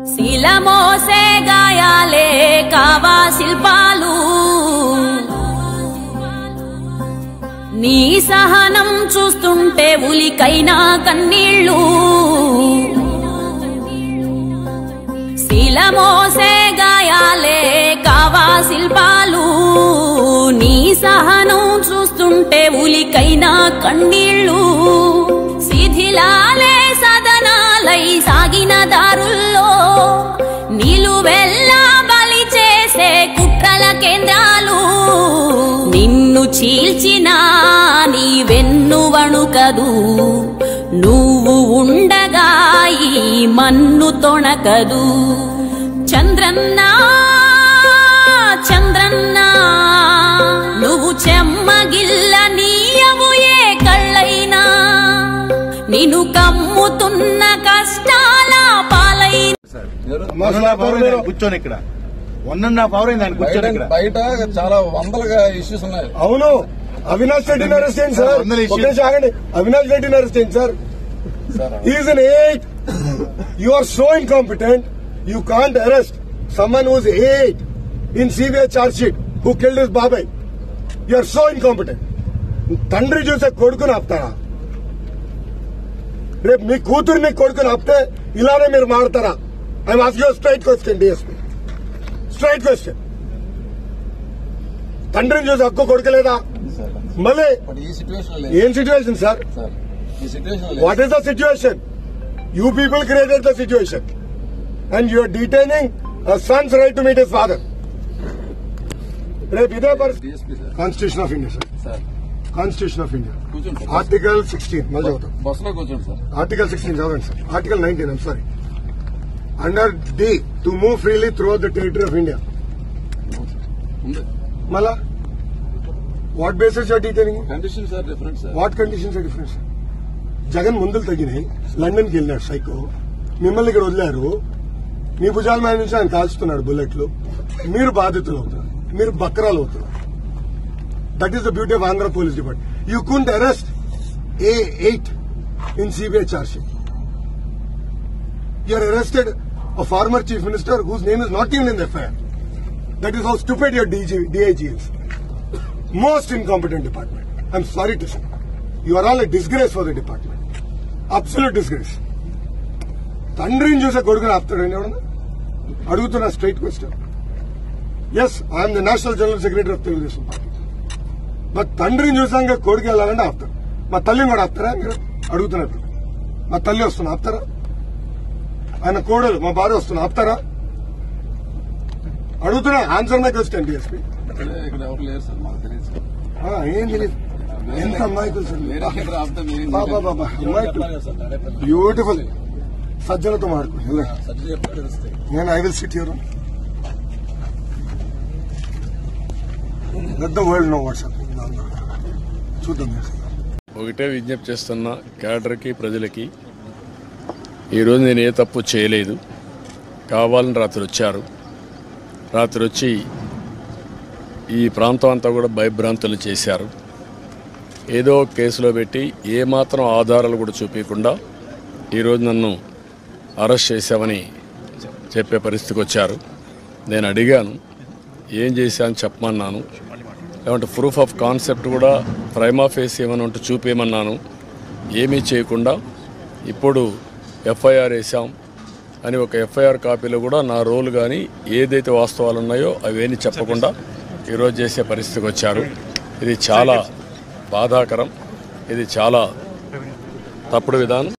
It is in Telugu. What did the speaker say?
శిలమోసే గాయాలే కావా శిల్పాలు నీ సహనం చూస్తుంటే ఉలికైనా కన్నీళ్ళు శిలమోసే గాయాలే కావా శిల్పాలు నీ సహనం చూస్తుంటే ఉలికైనా కన్నీళ్ళు శిథిలాలే సదనాలై సాగిన దారుల్లో నిలువెల్లా బలి చేసే కుట్రల కేంద్రాలు నిన్ను చీల్చిన నీ వెన్ను వణుకదు నువ్వు ఉండగా ఈ మన్ను తొణకదు చంద్రన్న చంద్రన్న నువ్వు చెమ్మగిల్ల నీయవు ఏ కళ్ళైనా నిన్ను కమ్ముతున్న కష్టాల పాలై వన్ అండ్ హాఫ్ అవర్ అయింది ఆయన కూర్చొని ఇక్కడ వన్ అండ్ హాఫ్ అవర్ అయింది ఆయన కూర్చొని ఇక్కడ బయట చాలా వందలుగా ఇష్యూస్ ఉన్నాయి అవును అవినాష్ రెడ్డిని అరెస్ట్ చేయండి సార్ వందల issues. ఒక నిమిషం ఆగండి అవినాష్ రెడ్డిని అరెస్ట్ చేయండి sir is an eight you are so incompetent you can't arrest someone whose eight in CBI charge sheet who killed his బాబాయ్ యు ఆర్ సో ఇన్కాంపిటెంట్ తండ్రి చూసే కొడుకుని ఆపుతారా రేపు మీ కూతుర్ని కొడుకుని ఆపితే ఇలానే మీరు మాడతారా I ask you straight question DSP straight question తండ్రిని చూసి హక్కు కొడుకలేదా మళ్ళీ బట్ ఈ సిచ్యువేషన్ లేదు ఏం సిచ్యువేషన్ సార్ సార్ ఈ situation what is the situation you people created the situation and you are detaining sons right to meet his father రేపు ఇదే పరిస్థితి DSP sir constitution of India sir sir constitution of India కూర్చోండి సార్ ఆర్టికల్ సిక్స్టీన్ మళ్ళీ చదువుతాం బస్సులో కూర్చోండి సార్ ఆర్టికల్ సిక్స్టీన్ చదవండి sir article nineteen I'm sorry under D to move freely through the territory of India ఉంది మళ్ళా what basis your detaining condition sir different sir what conditions difference Jagan ముందులు తగ్గినాయి లండన్కి వెళ్ళినాడు సైకో మిమ్మల్ని ఇక్కడ వదిలారు మీ భుజాల మీద నుంచి ఆయన కాల్చుతున్నాడు బుల్లెట్లు మీరు బాధితులు అవుతున్నారు మీరు బక్రాలు అవుతున్నారు that is the beauty of Andhra police department you can't arrest a eight in CBI charge sheet you are arrested a former chief minister whose name is not even in the FIR. That is how stupid your DG, DIG is. Most incompetent department. I'm sorry to say. You are all a disgrace for the department. Absolute disgrace. తండ్రిని చూసే కొడుకుని ఆపుతాడండి ఎవడన్నా అడుగుతున్నా straight question yes I'm the national general secretary of Telugu Desam party మా తండ్రిని చూసాక కొడుకు వెళ్ళాలంటే ఆపుతారు మా తల్లిని కూడా ఆపుతారా మీరు అడుగుతున్నట్టు మా తల్లి వస్తున్నా ఆపుతారా ఆయన కోడలు మా భార్య వస్తున్నా ఆపుతారా అడుగుతున్నా ఆన్సర్ మై క్వశ్చన్ డిఎస్పీ ఇక్కడే ఇక్కడ ఎవరు లేరు సార్ మాకు తెలియదు సార్ ఏం తెలియదు ఎంత అమ్మాయికులు సార్ వేరే ఎక్కడ ఆపితే మీరేం బాబా బాబా అమ్మాయికులు బ్యూటిఫుల్ సజ్జలతో మాడుకోండి వెళ్ళండి. నేను ఐ విల్ సిట్ హియర్ పెద్ద వరల్డ్ నో వాట్సాప్ చూద్దాం ఒకటే విజ్ఞప్తి చేస్తున్న క్యాడర్కి ప్రజలకి ఈరోజు నేను ఏ తప్పు చేయలేదు కావాలని రాత్రి వచ్చారు రాత్రి వచ్చి ఈ ప్రాంతం అంతా కూడా భయభ్రాంతులు చేశారు ఏదో ఒక కేసులో పెట్టి ఏమాత్రం ఆధారాలు కూడా చూపించకుండా ఈరోజు నన్ను అరెస్ట్ చేశామని చెప్పే పరిస్థితికి వచ్చారు నేను అడిగాను ఏం చేశాను చెప్పమన్నాను లేదంటే ప్రూఫ్ ఆఫ్ కాన్సెప్ట్ కూడా ప్రైమా ఫేస్ ఏమైనా ఉంటే చూపేయమన్నాను ఏమీ చేయకుండా ఇప్పుడు ఎఫ్ఐఆర్ వేసాం అని ఒక ఎఫ్ఐఆర్ కాపీలో కూడా నా రోల్ కానీ ఏదైతే వాస్తవాలు ఉన్నాయో అవేమీ చెప్పకుండా ఈరోజు చేసే పరిస్థితికి వచ్చారు ఇది చాలా బాధాకరం ఇది చాలా తప్పుడు విధానం